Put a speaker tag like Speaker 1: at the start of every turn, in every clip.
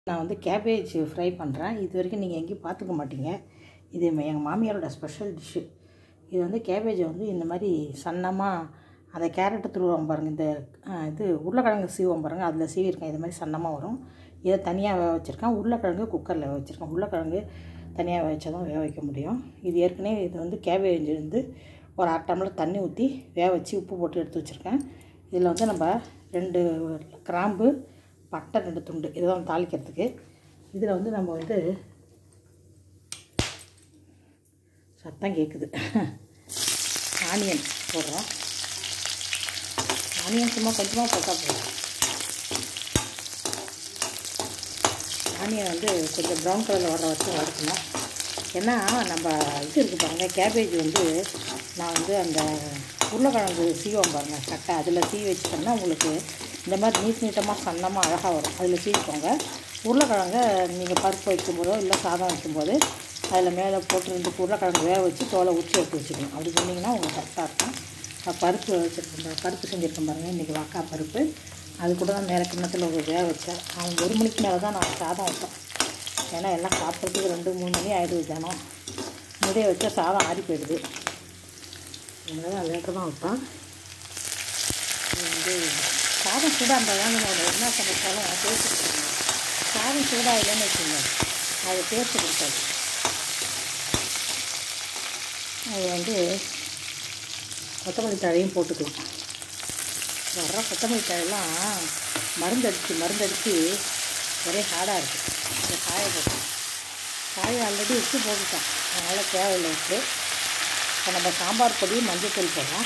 Speaker 1: நான் வந்து cabbage fry பண்ணுறேன் இது வரைக்கும் நீங்கள் எங்கேயும் பார்த்துக்க மாட்டீங்க இது எங்கள் மாமியாரோட ஸ்பெஷல் டிஷ்ஷு இது வந்து கேபேஜை வந்து இந்த மாதிரி சன்னமாக அதை கேரட்டு துருவோம் பாருங்கள் இந்த ஆ, இது உருளைக்கிழங்கு சீவோம் பாருங்கள் அதில் சீவிருக்கேன் இது மாதிரி சன்னமாக வரும் இதை தனியாக வேக வச்சுருக்கேன் உருளைக்கிழங்கு குக்கரில் வேக வச்சுருக்கேன் உருளைக்கிழங்கு தனியாக வேக வச்சா தான் வேக வைக்க முடியும் இது ஏற்கனவே இது வந்து கேபேஜ் வந்து ஒரு அரை டம்ளர் தண்ணி ஊற்றி வேக வச்சு உப்பு போட்டு எடுத்து வச்சுருக்கேன் இதில் வந்து நம்ம ரெண்டு கிராம்பு பட்டை ரெண்டு துண்டு இதுதான் தாளிக்கிறதுக்கு இதில் வந்து நம்ம வந்து சத்தம் கேட்குது ஆனியன் போடுறோம் ஆனியன் சும்மா கொஞ்சமாக போட்டால் போதும் ஆனியன் வந்து கொஞ்சம் ப்ரௌன் கலரில் வர வரைக்கும் வறுக்கணும் ஏன்னா நம்ம இது இருக்குது பாருங்கள் கேபேஜ் வந்து நான் வந்து அந்த உருளைக்கிழங்கு சீவோம் பாருங்கள் கட்டை அதில் சீவி வச்சுட்டோம்னா உங்களுக்கு இந்த மாதிரி நீட் நீட்டமாக சன்னமாக அழகாக வரும் அதில் சீவிக்கோங்க உருளைக்கிழங்க நீங்கள் பருப்பு வைக்கும்போதோ இல்லை சாதம் வைக்கும்போது அதில் மேலே போட்டு ரெண்டு உருளைக்கிழங்கு வேக வச்சு தோலை உரிச்சு எடுத்து வச்சுக்கணும் அப்படி பண்ணிங்கன்னா உங்களுக்கு கரெக்டாக இருக்கும் நான் பருப்பு வச்சுருக்கேன் பருப்பு செஞ்சுருக்கேன் பாருங்கள் இன்றைக்கி வாக்கா பருப்பு அது கூட தான் மேலே கிண்ணத்தில் ஒரு வேக வச்சேன் அவன் ஒரு மணிக்கு மேலே தான் நான் சாதம் வைப்பேன் ஏன்னா எல்லாம் சாப்பிட்றதுக்கு ரெண்டு மூணு மணி ஆகிடுது தினம் முடிய வச்சா சாதம் ஆறி போயிடுது அதனால தான் லேட்டாக தான் வைப்பேன் இது வந்து சாதம் சூடாக இருந்தால் தான் நம்ம என்ன சமைச்சாலும் டேஸ்ட் கொடுக்கணும் சாதம் சூடாக இல்லைன்னு வச்சுங்க அது டேஸ்ட் கொடுக்காது அது வந்து கொத்தமல்லி தழையும் போட்டுக்கலாம் வர்ற கொத்தமல்லி தழையெல்லாம் மருந்தடிச்சு மருந்தடிச்சு ஒரே ஹார்டாக இருக்குது இந்த காய போட்டு காய ஆல்ரெடி உப்பு போட்டுட்டோம் அதனால் தேவையில்லை உப்பு இப்போ நம்ம சாம்பார் பொடி மஞ்சள் போடுறோம்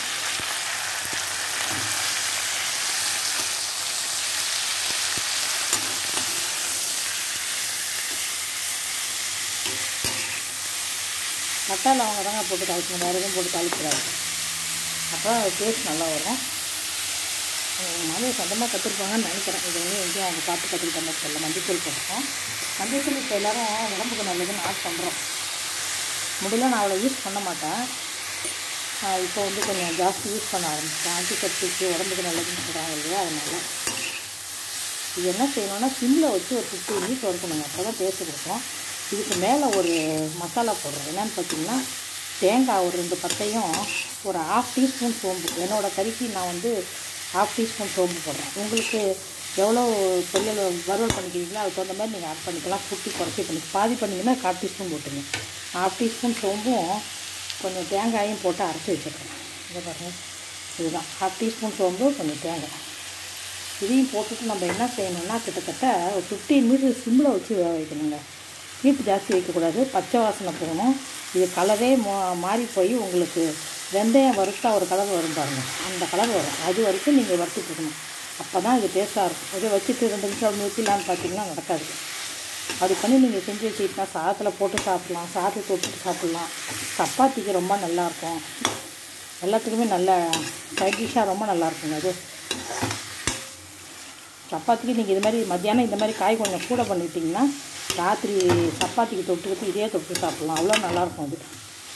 Speaker 1: பட்டை லவங்க தாங்க போட்டு தாளிக்கணும் வேறு எதுவும் போட்டு தாளிக்கூடாது அப்போ டேஸ்ட் நல்லா வரும் மாமியை சொந்தமாக கற்றுருப்பாங்கன்னு நினைக்கிறேன் இது வந்து எங்கேயும் அவங்க பார்த்து கற்றுக்கிட்ட மாதிரி தெரியல மஞ்சத்தூள் போட்டுருக்கோம் மஞ்சத்தூள் இப்போ எல்லோரும் உடம்புக்கு நல்லதுன்னு ஆட் பண்ணுறோம் முடியல நான் அவ்வளோ யூஸ் பண்ண மாட்டேன் ஆஹ் இப்போ வந்து கொஞ்சம் ஜாஸ்தி யூஸ் பண்ண ஆரம்பிச்சேன் ஆன்டிசெப்டிக்கு உடம்புக்கு நல்லதுன்னு சொல்கிறாங்க இல்லையா அதனால் இது என்ன செய்யணும்னா சிம்மில் வச்சு ஒரு ஃபிஃப்டி மினிட்ஸ் வறுக்கணுங்க அப்போ தான் டேஸ்ட் கொடுக்கும் இதுக்கு மேலே ஒரு மசாலா போடுறோம் என்னென்னு பார்த்தீங்கன்னா தேங்காய் ஒரு ரெண்டு பத்தையும் ஒரு ஹாஃப் டீஸ்பூன் சோம்பு என்னோடய கறிக்கு நான் வந்து ஹாஃப் டீஸ்பூன் சோம்பு போடுறேன் உங்களுக்கு எவ்வளோ பொரியல் வறுவல் பண்ணிக்கிறீங்களோ அதுக்கு தகுந்த மாதிரி நீங்கள் ஆட் பண்ணிக்கலாம் குட்டி குறைச்சி பண்ணி பாதி பண்ணிங்கன்னா கால் டீஸ்பூன் போட்டுங்க ஹாஃப் டீஸ்பூன் சோம்பும் கொஞ்சம் தேங்காயும் போட்டு அரைச்சி வச்சுருக்கேன் இதை பாருங்கள் இதுதான் ஹாஃப் டீஸ்பூன் சோம்பு கொஞ்சம் தேங்காய் இதையும் போட்டுட்டு நம்ம என்ன செய்யணும்னா கிட்டத்தட்ட ஒரு ஃபிஃப்டீன் மினிட்ஸ் சிம்மில் வச்சு வேக வைக்கணுங்க ஹீட் ஜாஸ்தி வைக்கக்கூடாது பச்சை வாசனை போகணும் இது கலரே மா மாறி போய் உங்களுக்கு வெந்தயம் வறுத்தா ஒரு கலர் வரும் பாருங்க அந்த கலர் வரும் அது வரைக்கும் நீங்கள் வறுத்துட்டு இருக்கணும் அப்போ தான் இது டேஸ்ட்டாக இருக்கும் இதை வச்சுட்டு ரெண்டு நிமிஷம் நிறுத்திலான்னு பார்த்தீங்கன்னா நடக்காது அப்படி பண்ணி நீங்கள் செஞ்சு வச்சுக்கிட்டா சாதத்தில் போட்டு சாப்பிட்லாம் சாதத்தை தொட்டுட்டு சாப்பிட்லாம் சப்பாத்திக்கு ரொம்ப நல்லாயிருக்கும் எல்லாத்துக்குமே நல்ல சைட் டிஷ்ஷாக ரொம்ப நல்லாயிருக்குங்க அது சப்பாத்திக்கு நீங்கள் இது மாதிரி மத்தியானம் இந்த மாதிரி காய் கொஞ்சம் கூட பண்ணிட்டீங்கன்னா ராத்திரி சப்பாத்திக்கு தொட்டுக்கிட்டு இதே தொட்டு சாப்பிட்லாம் அவ்வளோ நல்லாயிருக்கும் அது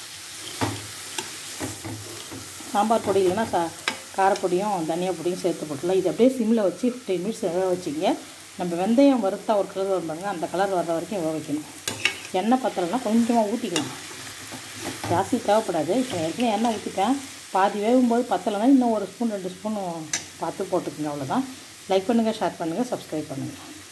Speaker 1: சாம்பார் பொடி இல்லைன்னா சா காரப்பொடியும் தனியா பொடியும் சேர்த்து போட்டுலாம் இது அப்படியே சிம்மில் வச்சு ஃபிஃப்டீன் மினிட்ஸ் வேக வச்சிங்க நம்ம வெந்தயம் வறுத்தா ஒரு கலர் வரும் பாருங்க அந்த கலர் வர்ற வரைக்கும் வேக வைக்கணும் எண்ணெய் பத்திரம்னா கொஞ்சமாக ஊற்றிக்கணும் ஜாஸ்தி தேவைப்படாது இப்போ ஏற்கனவே எண்ணெய் ஊற்றிட்டேன் பாதி வேகும்போது பத்தலைன்னா இன்னும் ஒரு ஸ்பூன் ரெண்டு ஸ்பூன் பார்த்து போட்டுக்கோங்க அவ்வளோதான் லைக் பண்ணுங்கள் ஷேர் பண்ணுங்கள் சப்ஸ்கிரைப் பண்ணுங்கள்